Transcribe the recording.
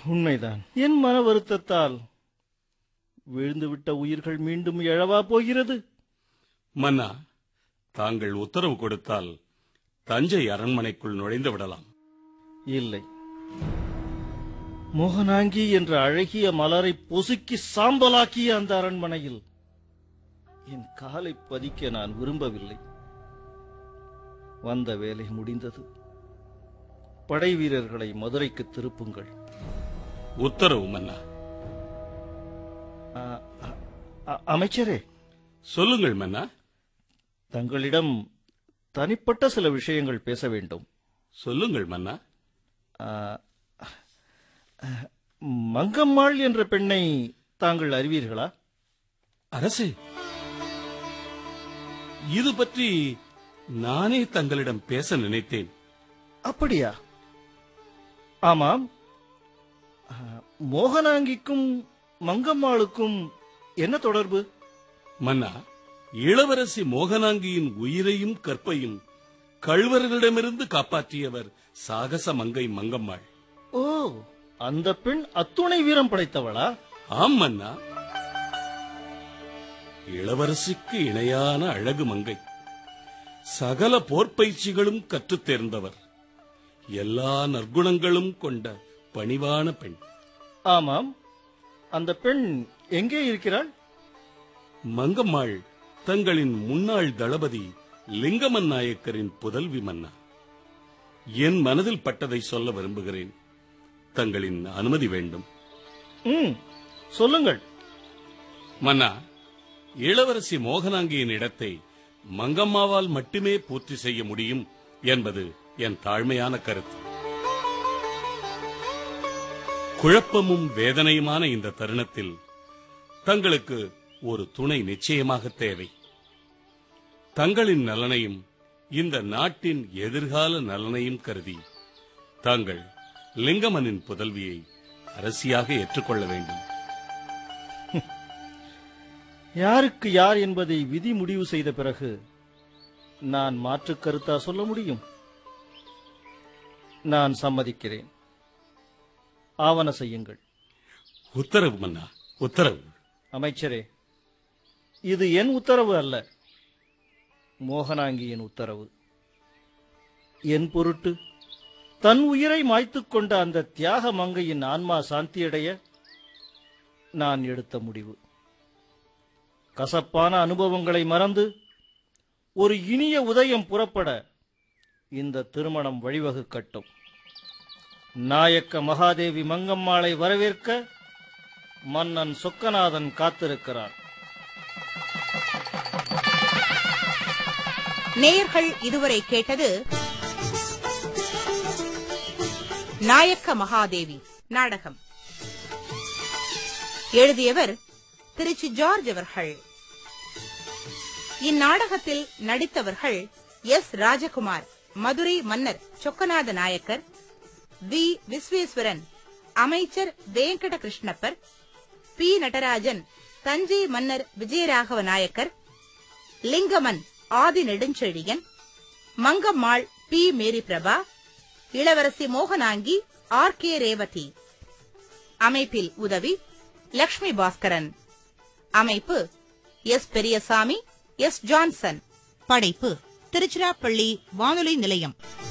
உண்மைதான் என் மன வருத்தத்தால் விழுந்துவிட்ட உயிர்கள் மீண்டும் எழவா போகிறது மன்னா தாங்கள் உத்தரவு கொடுத்தால் தஞ்சை அரண்மனைக்குள் நுழைந்து விடலாம் இல்லை மோகனாங்கி என்ற அழகிய மலரை பொசுக்கி சாம்பலாக்கிய அந்த அரண்மனையில் என் காலை பதிக்க நான் விரும்பவில்லை வந்த வேலை முடிந்தது படை வீரர்களை மதுரைக்கு திருப்புங்கள் உத்தரவு மன்னா அ- அ- அ- அமைச்சரே சொல்லுங்கள் மன்னா தங்களிடம் தனிப்பட்ட சில விஷயங்கள் பேச வேண்டும் சொல்லுங்கள் மன்னா ஆ, மங்கம்மாள் என்ற பெண்ணை தாங்கள் அறிவீர்களா அரசே இது பற்றி நானே தங்களிடம் பேச நினைத்தேன் அப்படியா ஆமாம் ஆ, மோகனாங்கிக்கும் மங்கம்மாளுக்கும் என்ன தொடர்பு மன்னா இளவரசி மோகனாங்கியின் உயிரையும் கற்பையும் கள்வர்களிடமிருந்து காப்பாற்றியவர் சாகச மங்கை மங்கம்மாள் ஓ அந்த பெண் அத்துணை வீரம் படைத்தவளா ஆம் மன்னா இளவரசிக்கு இணையான அழகு மங்கை சகல போர்ப்பயிற்சிகளும் கற்றுத் தேர்ந்தவர் எல்லா நற்குணங்களும் கொண்ட பணிவான பெண் ஆமாம் அந்த பெண் எங்கே இருக்கிறாள் மங்கம்மாள் தங்களின் முன்னாள் தளபதி லிங்கமன் நாயக்கரின் புதல்வி மன்னா என் மனதில் பட்டதை சொல்ல விரும்புகிறேன் தங்களின் அனுமதி வேண்டும் ம் சொல்லுங்கள் மன்னா இளவரசி மோகனாங்கியின் இடத்தை மங்கம்மாவால் மட்டுமே பூர்த்தி செய்ய முடியும் என்பது என் தாழ்மையான கருத்து குழப்பமும் வேதனையுமான இந்த தருணத்தில் தங்களுக்கு ஒரு துணை நிச்சயமாக தேவை தங்களின் நலனையும் இந்த நாட்டின் எதிர்கால நலனையும் கருதி தாங்கள் லிங்கமனின் புதல்வியை அரசியாக ஏற்றுக்கொள்ள வேண்டும் யாருக்கு யார் என்பதை விதி முடிவு செய்த பிறகு நான் மாற்று கருத்தா சொல்ல முடியும் நான் சம்மதிக்கிறேன் ஆவண செய்யுங்கள் உத்தரவு மன்னா உத்தரவு அமைச்சரே இது என் உத்தரவு அல்ல மோகனாங்கியின் உத்தரவு என் பொருட்டு தன் உயிரை மாய்த்துக் கொண்ட அந்த தியாக மங்கையின் ஆன்மா சாந்தியடைய நான் எடுத்த முடிவு கசப்பான அனுபவங்களை மறந்து ஒரு இனிய உதயம் புறப்பட இந்த திருமணம் வழிவகுக்கட்டும் நாயக்க மகாதேவி மங்கம்மாளை வரவேற்க மன்னன் சொக்கநாதன் காத்திருக்கிறான் நேயர்கள் இதுவரை கேட்டது நாயக்க மகாதேவி நாடகம் எழுதியவர் திருச்சி ஜார்ஜ் அவர்கள் இந்நாடகத்தில் நடித்தவர்கள் எஸ் ராஜகுமார் மதுரை மன்னர் சொக்கநாத நாயக்கர் வி விஸ்வேஸ்வரன் அமைச்சர் வேங்கட கிருஷ்ணப்பர் பி நடராஜன் தஞ்சை மன்னர் விஜயராகவ நாயக்கர் லிங்கமன் ஆதி நெடுஞ்செழியன் மங்கம்மாள் பி மேரி பிரபா இளவரசி மோகனாங்கி ஆர் கே ரேவதி அமைப்பில் உதவி லக்ஷ்மி பாஸ்கரன் அமைப்பு எஸ் பெரியசாமி எஸ் ஜான்சன் படைப்பு திருச்சிராப்பள்ளி வானொலி நிலையம்